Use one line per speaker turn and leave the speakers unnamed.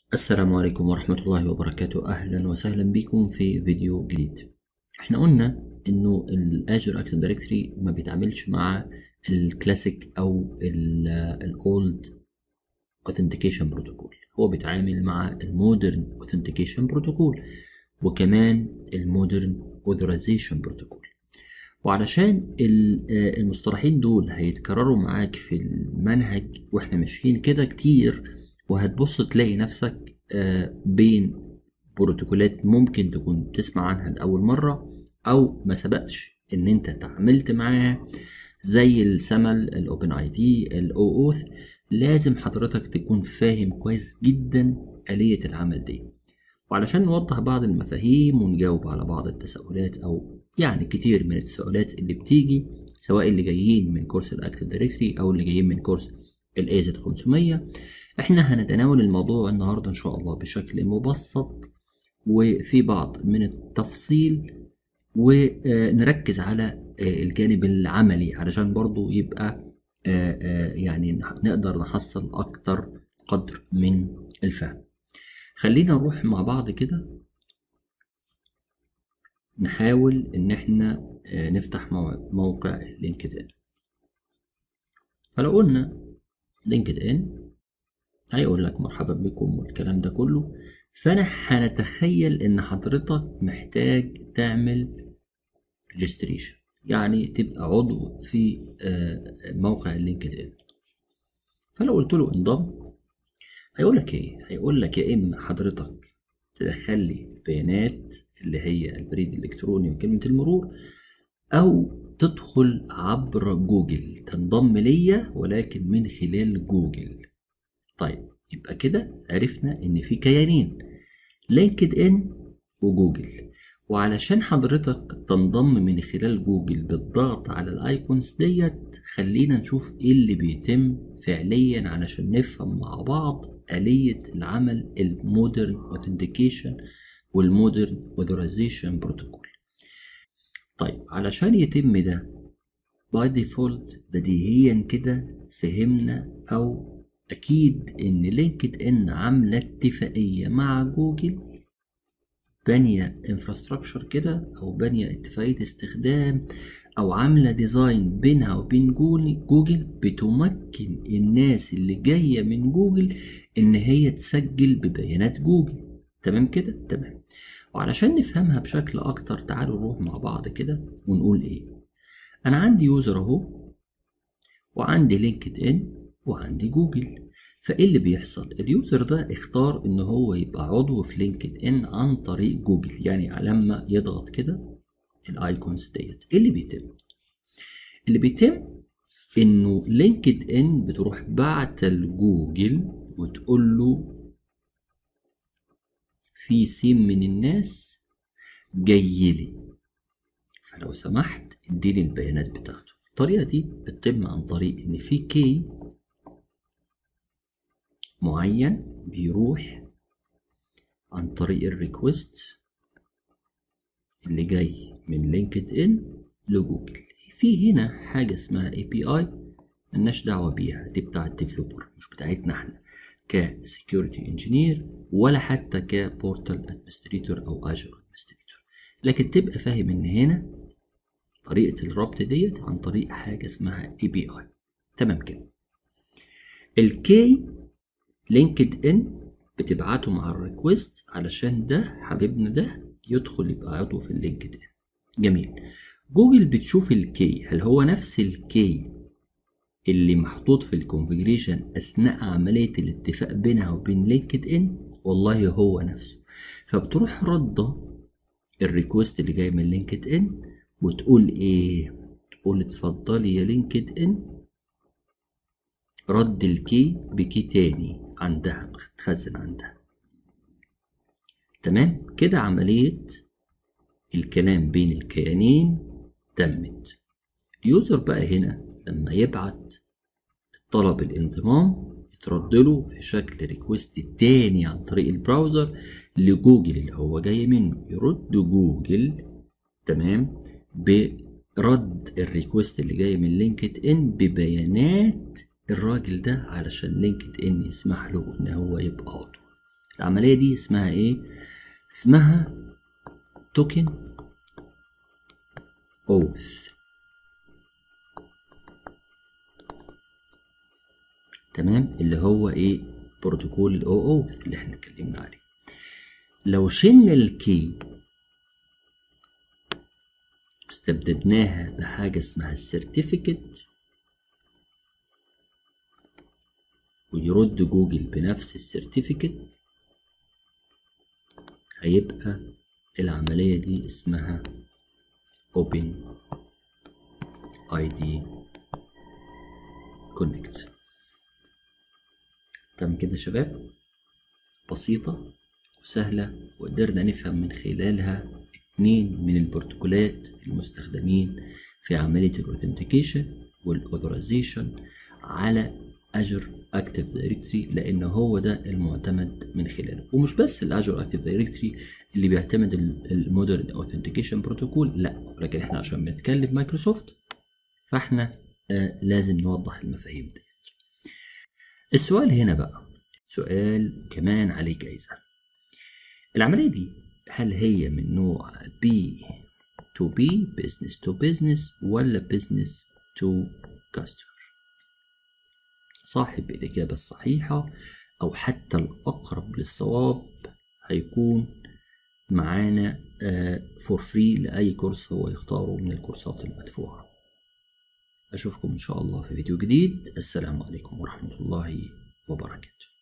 السلام عليكم ورحمة الله وبركاته أهلا وسهلا بكم في فيديو جديد احنا قلنا انه الاجر اكتف دايركتوري ما بيتعاملش مع الكلاسيك او الاولد اوثنتيكيشن بروتوكول هو بيتعامل مع المودرن اوثنتيكيشن بروتوكول وكمان المودرن اوثرايزيشن بروتوكول وعلشان المصطلحين دول هيتكرروا معاك في المنهج واحنا ماشيين كده كتير وهتبص تلاقي نفسك بين بروتوكولات ممكن تكون تسمع عنها لأول مرة أو ما سبقش إن أنت تعاملت معاها زي السمل الأوبن أي دي الأو أوث لازم حضرتك تكون فاهم كويس جدا آلية العمل دي وعلشان نوضح بعض المفاهيم ونجاوب على بعض التساؤلات أو يعني كتير من التساؤلات اللي بتيجي سواء اللي جايين من كورس الأكتف دايركتري أو اللي جايين من كورس الايزد 500 احنا هنتناول الموضوع النهارده ان شاء الله بشكل مبسط وفي بعض من التفصيل ونركز على الجانب العملي علشان برضو يبقى يعني نقدر نحصل اكتر قدر من الفهم خلينا نروح مع بعض كده نحاول ان احنا نفتح موقع لينكد فلو قلنا لينكد ان هيقول لك مرحبا بكم والكلام ده كله فانا هنتخيل ان حضرتك محتاج تعمل ريجستريشن يعني تبقى عضو في موقع اللينكد ان فلو قلت له انضم هيقول لك ايه هيقول لك يا اما حضرتك تدخل لي البيانات اللي هي البريد الالكتروني وكلمه المرور او تدخل عبر جوجل تنضم ليا ولكن من خلال جوجل طيب يبقى كده عرفنا ان في كيانين لينكد ان وجوجل وعلشان حضرتك تنضم من خلال جوجل بالضغط على الايكونز ديت خلينا نشوف ايه اللي بيتم فعليا علشان نفهم مع بعض آلية العمل المودرن اوثنتيكيشن والمودرن اوثرايزيشن بروتوكول طيب علشان يتم ده باي ديفولت بديهيا كده فهمنا او اكيد ان لينكد ان عامله اتفاقيه مع جوجل بانيه انفراستراكشر كده او بانيه اتفاقيه استخدام او عامله ديزاين بينها وبين جوجل بتمكن الناس اللي جايه من جوجل ان هي تسجل ببيانات جوجل تمام كده تمام وعلشان نفهمها بشكل اكتر تعالوا نروح مع بعض كده ونقول ايه انا عندي يوزر اهو وعندي لينكد ان وعندي جوجل فايه اللي بيحصل اليوزر ده اختار ان هو يبقى عضو في لينكد ان عن طريق جوجل يعني لما يضغط كده الايكونز ديت ايه اللي بيتم اللي بيتم انه لينكد ان بتروح بعت لجوجل وتقول له في سين من الناس جاي لي فلو سمحت اديني البيانات بتاعته الطريقة دي بتتم عن طريق ان في كي معين بيروح عن طريق الريكوست اللي جاي من لينكد ان لجوجل في هنا حاجة اسمها اي بي اي ملناش دعوة بيها دي بتاع الديفلوبر مش بتاعتنا احنا كسكيورتي انجينير ولا حتى كبورتال ادمنستريتور او اجر ادمنستريتور لكن تبقى فاهم ان هنا طريقة الربط ديت عن طريق حاجة اسمها اي بي اي تمام كده الكي لينكد ان بتبعته مع الريكوست علشان ده حبيبنا ده يدخل يبقى عضو في اللينكد ان جميل جوجل بتشوف الكي هل هو نفس الكي اللي محطوط في الكونفجريشن اثناء عمليه الاتفاق بينها وبين لينكد ان والله هو نفسه فبتروح رده الريكوست اللي جاي من لينكد ان وتقول ايه تقول اتفضلي يا لينكد ان رد الكي بكي تاني عندها متخزن عندها تمام كده عملية الكلام بين الكيانين تمت اليوزر بقى هنا لما يبعت طلب الانضمام يترد له في شكل ريكوست تاني عن طريق البراوزر لجوجل اللي هو جاي منه يرد جوجل تمام برد الريكوست اللي جاي من لينكد ان ببيانات الراجل ده علشان لينكد ان يسمح له ان هو يبقى عضو العملية دي اسمها ايه اسمها توكن اوث تمام اللي هو ايه بروتوكول الاو اوث اللي احنا اتكلمنا عليه لو شلنا الكي استبدلناها بحاجة اسمها السيرتيفيكت ويرد جوجل بنفس السيرتيفيكت هيبقى العملية دي اسمها Open ID Connect تمام كده يا شباب بسيطة وسهلة وقدرنا نفهم من خلالها اتنين من البروتوكولات المستخدمين في عملية الاوثنتيكيشن والاوثرايزيشن على اجر اكتيف دايركتري لان هو ده المعتمد من خلاله ومش بس الاجر اكتيف دايركتري اللي بيعتمد المودرن اوثنتيكيشن بروتوكول لا لكن احنا عشان بنتكلم مايكروسوفت فاحنا آه لازم نوضح المفاهيم دي السؤال هنا بقى سؤال كمان عليه جايزة العملية دي هل هي من نوع B to B business to business ولا business to customer صاحب الإجابة الصحيحة أو حتى الأقرب للصواب هيكون معانا فور فري لأي كورس هو يختاره من الكورسات المدفوعة أشوفكم إن شاء الله في فيديو جديد السلام عليكم ورحمة الله وبركاته